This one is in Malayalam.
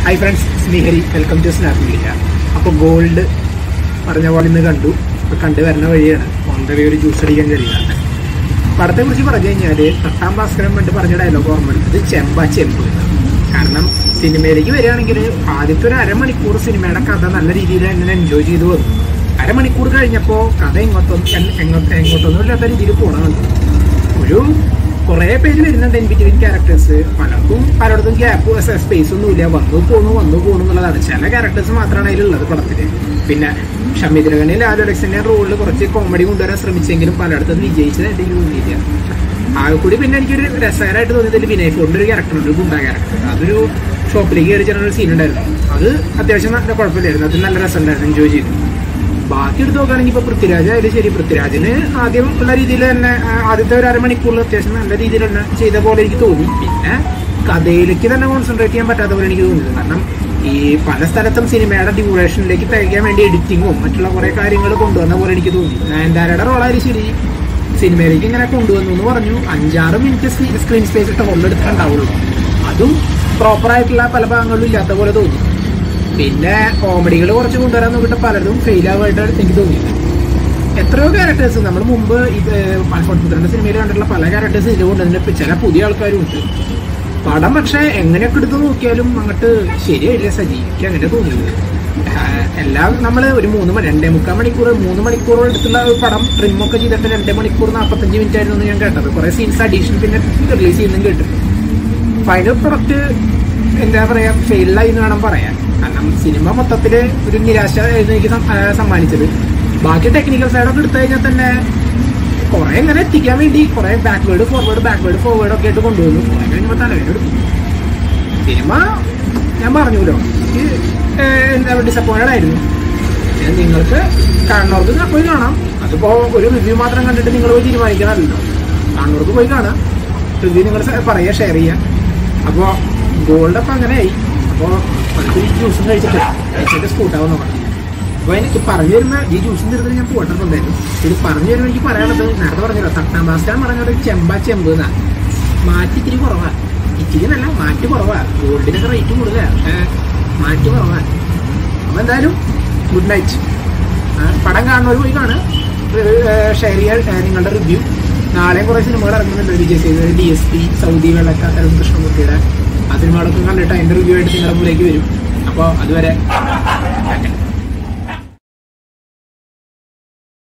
ഹായ് ഫ്രണ്ട്സ് സ്നേഹരി വെൽക്കം ടു സ്നാപ്പ് മീഡിയ അപ്പോൾ ഗോൾഡ് പറഞ്ഞ പോലെ ഇന്ന് കണ്ടു ഇപ്പൊ കണ്ടു വരുന്ന വഴിയാണ് ഓൺലി ഒരു ജ്യൂസ് അടിക്കാൻ കഴിയില്ല പടത്തെ കുറിച്ച് പറഞ്ഞു കഴിഞ്ഞാൽ തട്ടാം ഭാസ്കരൻ വേണ്ടി പറഞ്ഞ ഡയലോഗ് ഓർമ്മ എടുത്തത് ചെമ്പ ചെമ്പ് കാരണം സിനിമയിലേക്ക് വരികയാണെങ്കിൽ ആദ്യത്തെ ഒരു അരമണിക്കൂർ സിനിമയുടെ കഥ നല്ല രീതിയിൽ എങ്ങനെ എൻജോയ് ചെയ്തു വന്നു അരമണിക്കൂർ കഴിഞ്ഞപ്പോൾ കഥ എങ്ങോട്ടും എങ്ങോട്ടും എങ്ങോട്ടൊന്നും ഇല്ലാത്ത രീതിയിൽ പോകണമെന്ന് ഒരു കുറെ പേര് വരുന്നുണ്ട് ഇൻ ബിറ്റ്വീൻ ക്യാരക്ടേഴ്സ് പലർക്കും പലയിടത്തും ഗ്യാപ്പ് സ്പേസ് ഒന്നുമില്ല വന്നു പോണു വന്നു പോണു എന്നുള്ളതാണ് ചില ക്യാരക്ടേഴ്സ് മാത്രമാണ് അതിലുള്ളത് പടത്തില് പിന്നെ ഷമീദ്രകനെ ലാലു അലക്സിന്റെ റോളിൽ കുറച്ച് കോമഡി കൊണ്ടുവരാൻ ശ്രമിച്ചെങ്കിലും പലയിടത്തും വിജയിച്ചതായിട്ട് എനിക്ക് തോന്നിയില്ല ആകെ കൂടി പിന്നെ എനിക്കൊരു രസകരമായിട്ട് തോന്നിയതിൽ വിനയ് ഫോറിന്റെ ഒരു ക്യാരക്ടർ ഉണ്ട് ഒരു ഗുണ്ട ക്യാരക്ടർ അതൊരു ഷോപ്പിലേക്ക് കയറി ചെറിയ ഒരു സീൻ ഉണ്ടായിരുന്നു അത് അത്യാവശ്യം നല്ല കുഴപ്പമില്ലായിരുന്നു അത് നല്ല രസമുണ്ടായിരുന്നു എൻജോയ് ചെയ്തു ബാക്കി എടുത്ത് നോക്കുകയാണെങ്കിൽ ഇപ്പൊ പൃഥ്വിരാജ് ആയാലും ശരി പൃഥ്വിരാജിന് ആദ്യം ഉള്ള രീതിയിൽ തന്നെ ആ, ആദ്യത്തെ ഒരു അരമണിക്കൂറിൽ അത്യാവശ്യം നല്ല രീതിയിൽ തന്നെ ചെയ്ത പോലെ എനിക്ക് തോന്നി പിന്നെ കഥയിലേക്ക് തന്നെ കോൺസെൻട്രേറ്റ് ചെയ്യാൻ പറ്റാത്ത പോലെ എനിക്ക് തോന്നിയത് കാരണം ഈ പല സ്ഥലത്തും സിനിമയുടെ ഡ്യൂറേഷനിലേക്ക് തികയ്ക്കാൻ വേണ്ടി എഡിറ്റിങ്ങും മറ്റുള്ള കുറെ കാര്യങ്ങൾ കൊണ്ടുവന്ന പോലെ എനിക്ക് തോന്നി നയൻതാരയുടെ റോളായാലും ശരി സിനിമയിലേക്ക് ഇങ്ങനെ കൊണ്ടുവന്നു എന്ന് പറഞ്ഞു അഞ്ചാറ് മിനിറ്റ് സ്ക്രീൻ സ്പേസ് ഇട്ട് ഹോളിലെടുത്തിട്ടുണ്ടാവുള്ളൂ അതും പ്രോപ്പർ ആയിട്ടുള്ള പല ഭാഗങ്ങളിലും ഇല്ലാത്ത പോലെ തോന്നി പിന്നെ കോമഡികൾ കുറച്ച് കൊണ്ടുവരാൻ നോക്കിയിട്ട് പലതും ഫെയിൽ ആവുമായിട്ട് എനിക്ക് തോന്നിയത് എത്രയോ ക്യാരക്ടേഴ്സ് നമ്മൾ മുമ്പ് ഇത് പന്ത്രണ്ട് സിനിമയിൽ കണ്ടിട്ടുള്ള പല ക്യാരക്ടേഴ്സ് ഇതിൽ കൊണ്ടുവന്നിട്ട് ചില പുതിയ ആൾക്കാരും ഉണ്ട് പടം പക്ഷെ എങ്ങനെയൊക്കെ എടുത്ത് നോക്കിയാലും അങ്ങോട്ട് ശരിയായില്ല സജി എനിക്ക് അങ്ങനെ തോന്നിയത് ആഹ് എല്ലാം നമ്മൾ ഒരു മൂന്ന് മണി രണ്ടേ മുക്കാൽ മണിക്കൂർ മൂന്ന് മണിക്കൂർ എടുത്തുള്ള ഒരു പടം ട്രിമ്മൊക്കെ ചെയ്തിട്ട് രണ്ടേ മണിക്കൂർ നാൽപ്പത്തഞ്ച് മിനിറ്റ് ആയിരുന്നു എന്ന് ഞാൻ കേട്ടത് കുറെ സീൻസ് അഡീഷൻ പിന്നെ റിലീസ് ചെയ്യുന്നതും കേട്ടിട്ടുണ്ട് ഫൈനൽ പ്രൊഡക്റ്റ് എന്താ പറയാ ഫെയിലായി എന്ന് വേണം പറയാൻ കാരണം സിനിമ മൊത്തത്തില് ഒരു നിരാശ ആയിരുന്നു എനിക്ക് സം- ആ, സമ്മാനിച്ചത് ബാക്കി ടെക്നിക്കൽ സൈഡൊക്കെ എടുത്തു കഴിഞ്ഞാൽ തന്നെ കുറെ ഇങ്ങനെ എത്തിക്കാൻ വേണ്ടി കുറെ ബാക്ക്വേർഡ് ഫോർവേഡ് ബാക്ക്വേർഡ് ഫോർവേഡ് ഒക്കെ ആയിട്ട് കൊണ്ടുവന്നു കുറെ കഴിഞ്ഞപ്പോൾ തലവേദന എടുത്തു സിനിമ ഞാൻ പറഞ്ഞല്ലോ എനിക്ക് ഏഹ്, എന്താ ഡിസപ്പോയിന്റഡ് ആയിരുന്നു പിന്നെ നിങ്ങൾക്ക് കാണുന്നവർക്ക് പോയി കാണാം അതിപ്പോ ഒരു റിവ്യൂ മാത്രം കണ്ടിട്ട് നിങ്ങൾ പോയി തീരുമാനിക്കണമല്ലോ കാണുന്നവർക്ക് പോയി കാണാം റിവ്യൂ നിങ്ങൾ പറയുക ഷെയർ ചെയ്യുക അപ്പോൾ ഗോൾഡ് അപ്പം അങ്ങനെയായി അപ്പോൾ അടുത്ത് ഈ ജ്യൂസും കഴിച്ചിട്ട് കഴിച്ചിട്ട് സ്കൂട്ടാവും നോക്കണം അപ്പോൾ എനിക്ക് പറഞ്ഞു വരുന്ന ഈ ജ്യൂസും തീർത്തിട്ട് ഞാൻ പോയിട്ടുണ്ടായിരുന്നു ഇത് പറഞ്ഞു വരുമ്പോൾ എനിക്ക് പറയാനുള്ളത് നേരത്തെ പറഞ്ഞല്ലോ തട്ടാം മാസ്റ്റർ പറഞ്ഞത് ചെമ്പ ചെമ്പ് എന്നാ മാറ്റി ഇത്തിരി കുറവാ ഇത്തിരി നല്ല മാറ്റ് കുറവാ ഗോൾഡിനൊക്കെ റേറ്റ് കൂടുതലാ പക്ഷേ മാറ്റ് കുറവാ അപ്പോൾ എന്തായാലും ഗുഡ് നൈറ്റ് പടം കാണുന്നവർ പോയി കാണുക ഷെയർ ചെയ്യുക ഏഹ് നിങ്ങളുടെ റിവ്യൂ നാളെയും കുറേ സിനിമകൾ ഇറങ്ങുന്നുണ്ട് Vijay Sethupathi D S P Saudi വെള്ളക്കാത്തരം കൃഷ്ണമൂർത്തിയുടെ ആ സിനിമകളൊക്കെ കണ്ടിട്ട് അതിൻ്റെ റിവ്യൂ ആയിട്ട് നിങ്ങളുടെ മുമ്പിലേക്ക് വരും അപ്പോൾ അതുവരെ